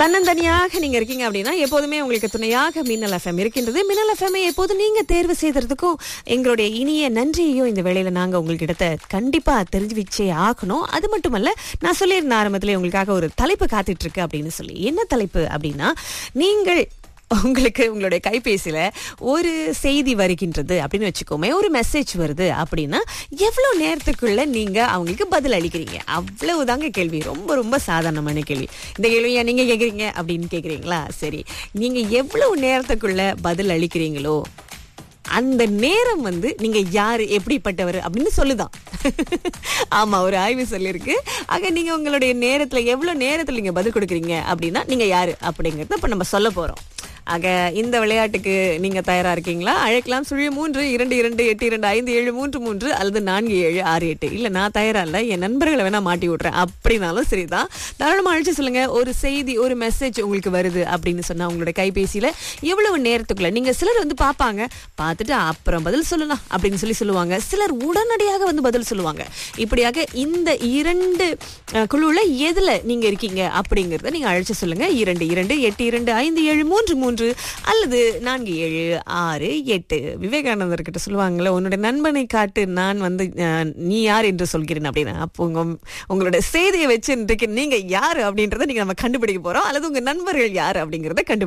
தன்னந்தனியாக நீங்க இருக்கீங்க அப்படின்னா எப்போதுமே உங்களுக்கு துணையாக மின்னல் எஃப்எம் இருக்கின்றது மின்னல் எஃப்எம் எப்போது நீங்க தேர்வு செய்ததுக்கும் எங்களுடைய இனிய நன்றியையும் இந்த வேளையில நாங்க உங்கள்கிட்ட கண்டிப்பா தெரிஞ்சு வச்சே ஆகணும் அது மட்டுமல்ல நான் சொல்லியிருந்த ஆரம்பத்திலே உங்களுக்காக ஒரு தலைப்பு காத்துட்டு இருக்கு அப்படின்னு சொல்லி என்ன தலைப்பு அப்படின்னா நீங்கள் உங்களுக்கு உங்களுடைய கைபேசியில ஒரு செய்தி வருகின்றது அப்படின்னு வச்சுக்கோமே ஒரு மெசேஜ் வருது அப்படின்னா எவ்வளவு நேரத்துக்குள்ள நீங்க அவங்களுக்கு பதில் அளிக்கிறீங்க அவ்வளவுதாங்க கேள்வி ரொம்ப ரொம்ப சாதாரணமான கேள்வி இந்த கேள்வியா நீங்க கேக்குறீங்க அப்படின்னு கேக்குறீங்களா சரி நீங்க எவ்வளவு நேரத்துக்குள்ள பதில் அளிக்கிறீங்களோ அந்த நேரம் வந்து நீங்க யாரு எப்படிப்பட்டவர் அப்படின்னு சொல்லுதான் ஆமா ஒரு ஆய்வு சொல்லியிருக்கு ஆக நீங்க உங்களுடைய நேரத்துல எவ்வளவு நேரத்துல நீங்க பதில் கொடுக்குறீங்க அப்படின்னா நீங்க யாரு அப்படிங்கறத இப்ப நம்ம சொல்ல போறோம் ஆக இந்த விளையாட்டுக்கு நீங்க தயாரா இருக்கீங்களா அழைக்கலாம் சுழி மூன்று இரண்டு இரண்டு எட்டு இரண்டு ஐந்து ஏழு மூன்று மூன்று அல்லது நான்கு ஏழு ஆறு எட்டு இல்ல நான் தயாரா இல்ல என் நண்பர்களை வேணா மாட்டி விட்றேன் அப்படின்னாலும் சரிதான் தாராளமா அழைச்சு சொல்லுங்க ஒரு செய்தி ஒரு மெசேஜ் உங்களுக்கு வருது அப்படின்னு சொன்னா உங்களோட கைபேசியில எவ்வளவு நேரத்துக்குள்ள நீங்க சிலர் வந்து பார்ப்பாங்க பார்த்துட்டு அப்புறம் பதில் சொல்லலாம் அப்படின்னு சொல்லி சொல்லுவாங்க சிலர் உடனடியாக வந்து பதில் சொல்லுவாங்க இப்படியாக இந்த இரண்டு அஹ், குழுவுல எதுல நீங்க இருக்கீங்க அப்படிங்கறத நீங்க அழைச்சு சொல்லுங்க இரண்டு இரண்டு எட்டு இரண்டு ஐந்து ஏழு மூன்று மூன்று அல்லது நான்கு ஏழு ஆறு எட்டு விவேகானந்தர் கிட்ட சொல்லுவாங்கல்ல உன்னுடைய நண்பனை காட்டு நான் வந்து அஹ், நீ யார் என்று சொல்கிறேன் அப்படின்னு அப்போ உங்க உங்களோட செய்தியை வச்சு இன்றைக்கு நீங்க யாரு அப்படின்றத நீங்க நம்ம கண்டுபிடிக்க போறோம் அல்லது உங்க நண்பர்கள் யாரு அப்படிங்கறத கண்டுபிடிக்க